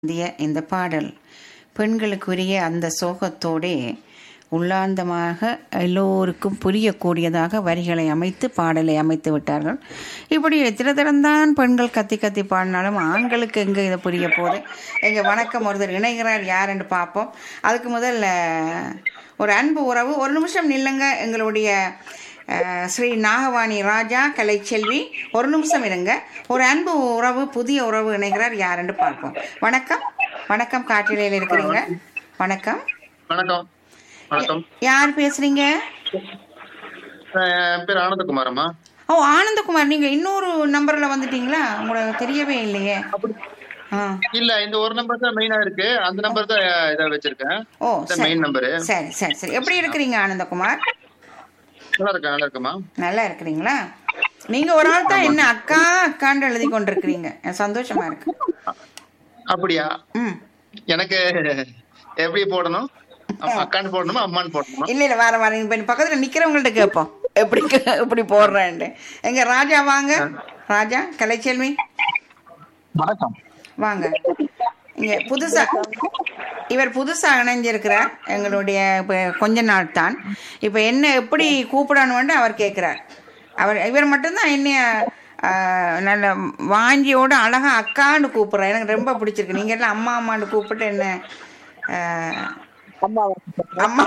இந்திய இந்த பாடல் பெண்களுக்குரிய அந்த சோகத்தோடே உள்ளாந்தமாக எல்லோருக்கும் புரியக்கூடியதாக வரிகளை அமைத்து பாடலை அமைத்து விட்டார்கள் இப்படி எத்தனை தரம்தான் பெண்கள் கத்தி கத்தி பாடினாலும் ஆண்களுக்கு எங்கே இதை புரிய போகுது எங்கள் வணக்கம் ஒருத்தர் இணைகிறார் யார் என்று பார்ப்போம் அதுக்கு முதல்ல ஒரு அன்பு உறவு ஒரு நிமிஷம் நில்லுங்க எங்களுடைய அஹ், ஸ்ரீ நாகவாணி ராஜா கலைச்செல்வி ஒரு நிமிஷம் இருங்க ஒரு அன்பு உறவு புதிய உறவு இணைகிறார் யாருன்னு பார்ப்போம் வணக்கம் வணக்கம் காற்றிலையில் இருக்கிறீங்க வணக்கம் வணக்கம் வணக்கம் யார் பேசுறீங்க அஹ் என் பேர் ஆனந்தகுமாரம்மா ஓ ஆனந்தகுமார் நீங்க இன்னொரு நம்பர்ல வந்துட்டீங்களா உங்களுக்கு தெரியவே இல்லையே ஆ இல்ல இந்த ஒரு நம்பர் தான் மெயினா இருக்கு அந்த நம்பர் தான் இதை வச்சிருக்கேன் ஓ சரி மெயின் நம்பரு சரி சரி சரி எப்படி இருக்கிறீங்க ஆனந்தகுமார் நல்லா இருக்கேன் நல்லா இருக்குமா நல்லா இருக்கிறீங்களா நீங்க ஒரு ஆள் தான் என்ன அக்கா அக்கான்னு எழுதி கொண்டிருக்கிறீங்க எனக்கு சந்தோஷமா இருக்கு அப்படியா ம் எனக்கு எப்படி போடணும் அம்மா, அக்கான்னு போடணுமா அம்மான்னு போடணுமா இல்ல இல்ல வர வர இப்ப பக்கத்துல நிக்கிறவங்கள்ட்ட கேட்போம் எப்படி கே- எப்படி போடுறேன்ட்டு எங்க ராஜா வாங்க ராஜா கலைச்செல்வி வணக்கம் வாங்க இங்க புதுசா இவர் புதுசா இணைஞ்சிருக்கிறார் எங்களுடைய இப்ப கொஞ்ச நாள் தான் இப்ப என்ன எப்படி கூப்பிடணும்னு அவர் கேட்கிறார் அவர் இவர் மட்டும்தான் என்னைய ஆஹ், நல்ல வாஞ்சியோட அழகா அக்கான்னு கூப்பிடுறார் எனக்கு ரொம்ப பிடிச்சிருக்கு நீங்க எல்லாம் அம்மா அம்மான்னு கூப்பிட்டு என்ன ஆஹ், அம்மா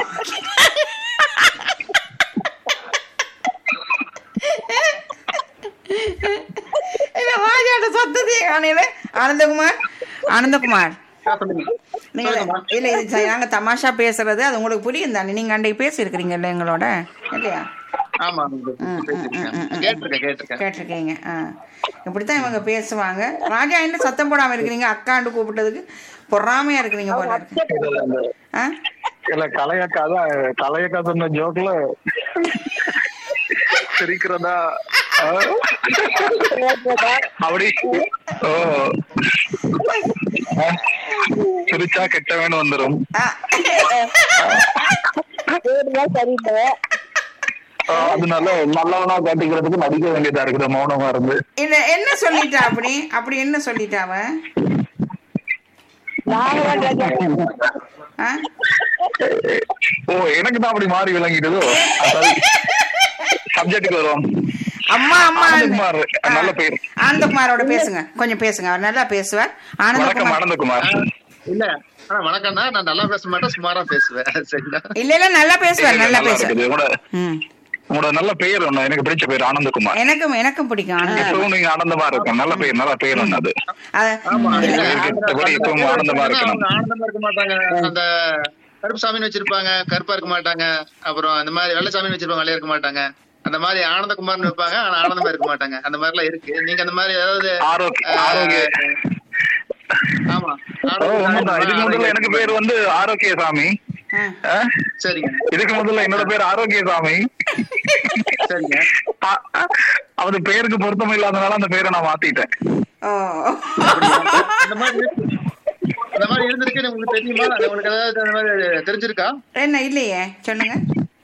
இல்ல ராஜாட்ட சத்ததே காணையில ஆனந்தகுமார் ஆனந்தகுமார் ஆ, சொல்லுங்க நீங்க சொல்லுங்கம்மா. இல்ல இது சரி, நாங்க தமாஷா பேசுறது அது உங்களுக்கு புரியும் தானே நீங்க அன்றைக்கு பேசியிருக்கிறீங்கல்ல எங்களோட இல்லையா ஆமா ம், பேசிருக்கேன். ம், ம், கேட்டிருக்கேன் கேட்டிருக்கேன் கேட்டிருக்கீங்க ஆ இப்படித்தான் இவங்க பேசுவாங்க ராஜா என்ன சத்தம் போடாம இருக்கிறீங்க அக்காண்டு கூப்பிட்டதுக்கு பொறாமையா இருக்கிறீங்க போல இருக்கு ஆ இல்ல கலையக்கா தான் கலையக்கா சொன்ன ஜோக்ல சிரிக்கிறதா ஆ? அப்படி ஓ ஆ? சிரிச்சா கெட்டவன் வந்துரும் ஆ. ஆ, அதனால நல்லவனா காட்டிக்கிறதுக்கு நடிக்க வேண்டியதா இருக்குது மௌனமா இருந்து இல்ல என்ன சொல்லிட்டா அப்படி அப்படி என்ன சொல்லிட்டா அவ ஆ? ஓ எனக்கு தான் அப்படி மாறி விளங்கிட்டதோ சப்ஜெக்டுக்கு வருவோம் அம்மா அம்மா ஆனந்தகுமார் நல்ல பேர் ஆனந்தகுமாரோட பேசுங்க கொஞ்சம் பேசுங்க அவர் நல்லா பேசுவார் வணக்கம் ஆனந்தகுமார் ஆனந்தகுமார் இல்ல ஆனா வணக்கம் தான் நான் நல்லா பேச மாட்டேன் சுமாரா பேசுவேன் சரிங்களா இல்ல இல்ல நல்லா பேசுவார் நல்லா நல்லா பேசுவார் இருக்குது உங்களோட ம் உங்களோட நல்ல பெயர் ஒண்ணு எனக்கு பிடிச்ச பேர் ஆனந்தகுமார் எனக்கும் எனக்கும் பிடிக்கும் ஆனந்தகுமார் எப்பவும் நீங்க ஆனந்தமா இருக்கும் நல்ல பெயர் நல்ல பெயர் ஒண்ணு அது அது- ஆமா இல்ல, இருக்கு. ஆந்திரா- எப்படி எப்பவும் ஆனந்தமா இருக்கணும். அவங்க ஆனந்தமா இருக்க மாட்டாங்க அந்த கருப்பு சாமின்னு வச்சிருப்பாங்க கருப்பா இருக்க மாட்டாங்க அப்புறம் அந்த மாதிரி வெள்ளை சாமின்னு வச்சிருப்பாங்க வெள்ளையா இருக்க மாட்டாங்க அந்த மாதிரி ஆனந்தகுமார்னு வைப்பாங்க ஆனா ஆனந்தமா இருக்க மாட்டாங்க அந்த மாதிரி எல்லாம் இருக்கு நீங்க அந்த மாதிரி ஏதாவது ஆரோக்கிய ஆரோக்கிய ஆமா ஓ, உண்மைதான். இதுக்கு முதல்ல எனக்கு பேர் வந்து ஆரோக்கியசாமி ஆ. ஆ? சரிங்க இதுக்கு முதல்ல என்னோட பேர் ஆரோக்கியசாமி சரிங்க ஆ, அவரு பேருக்கு பொருத்தம் இல்லாதனால அந்த பேரை நான் மாத்திட்டேன் ஓ அந்த மாதிரி இருக்கு. அந்த மாதிரி இருந்திருக்கு உங்களுக்கு தெரியுமா அது உங்களுக்கு ஏதாவது அந்த மாதிரி தெரிஞ்சிருக்கா என்ன இல்லையே சொல்லுங்க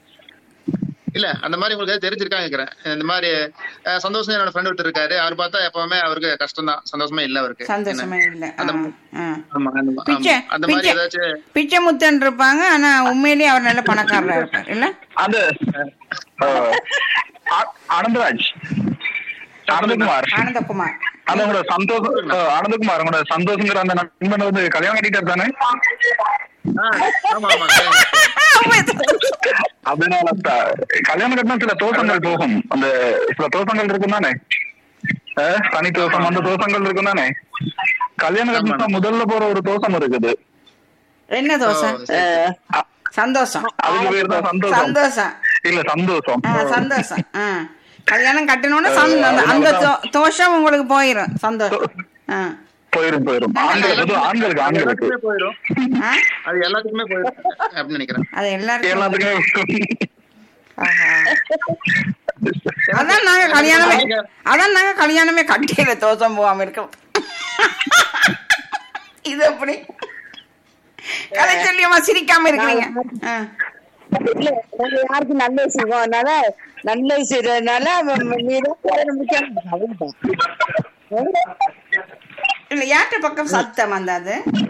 இல்ல அந்த மாதிரி உங்களுக்கு ஏதாவது தெரிஞ்சிருக்கா கேக்குறேன் இந்த மாதிரி அஹ், சந்தோஷம் என்னோட ஃப்ரெண்ட் விட்டு இருக்காரு அவர் பார்த்தா எப்பவுமே அவருக்கு கஷ்டம் தான் சந்தோஷமே இல்ல அவருக்கு சந்தோஷமே இல்ல ஆ, அந்த- ஆ. ஆமா அந்த மா- பிச்சை ஆமா. அந்த மாதிரி பிச்சை ஏதாச்சும் பிச்சை முத்தன் இருப்பாங்க ஆனா உண்மையிலேயே அவர் நல்ல பணக்காரரா இருப்பார் இல்ல அது ஆ, ஆ- ஆனந்தராஜ் ஆனந்தகுமார் ஆனந்தகுமார் அது உங்களோட சந்தோஷம் ஆ, ஆனந்தகுமார் உங்களோட சந்தோஷங்கிற அந்த நண்பன் வந்து கல்யாணம் கட்டிட்டார் தானே ஆ, ஆமா ஆமா சரிங்க. அதனால த- கல்யாணம் கட்டினா சில தோஷங்கள் போகும் அந்த சில தோஷங்கள் இருக்கும் தானே அஹ், தனி தோஷம் அந்த தோஷங்கள் இருக்கும் தானே கல்யாணம் கட்டினா முதல்ல போற ஒரு தோஷம் இருக்குது என்ன தோசை ஓ, சரி. அ- சந்தோஷம் அதுக்கு பேர் தான் சந்தோஷம் சந்தோஷம் இல்ல சந்தோஷம் ஆ, சந்தோஷம் ஆ. கல்யாணம் கட்டணும்னு சந்த- அந்த- அந்த தோ- தோஷம் உங்களுக்கு போயிரும் சந்தோஷம் ஆ. போயிரும் போயிரும் ஆண்களுக்கு பொதுவா ஆண்களுக்கு ஆண்களுக்கு எல்லாத்துக்குமே போயிடும் ஆ? அது எல்லாத்துக்குமே போயிடும் அப்படின்னு நினைக்கிறேன் அது எல்லாருக்கும் எல்லாத்துக்குமே ஆஹா. அதான் நாங்க கல்யாணமே அதான் நாங்க கல்யாணமே கட்டியில தோஷம் போகாம இருக்கோம் இது எப்படி கதை சொல்லியம்மா சிரிக்காம இருக்கிறீங்க ஆ. இல்ல நாங்க யாருக்கும் நல்ல செய்வோம் அதனால நல்ல செய்யறதுனால நீ தான் முக்கியம் இல்ல யார்கிட்ட பக்கம் சத்தம் அந்த அது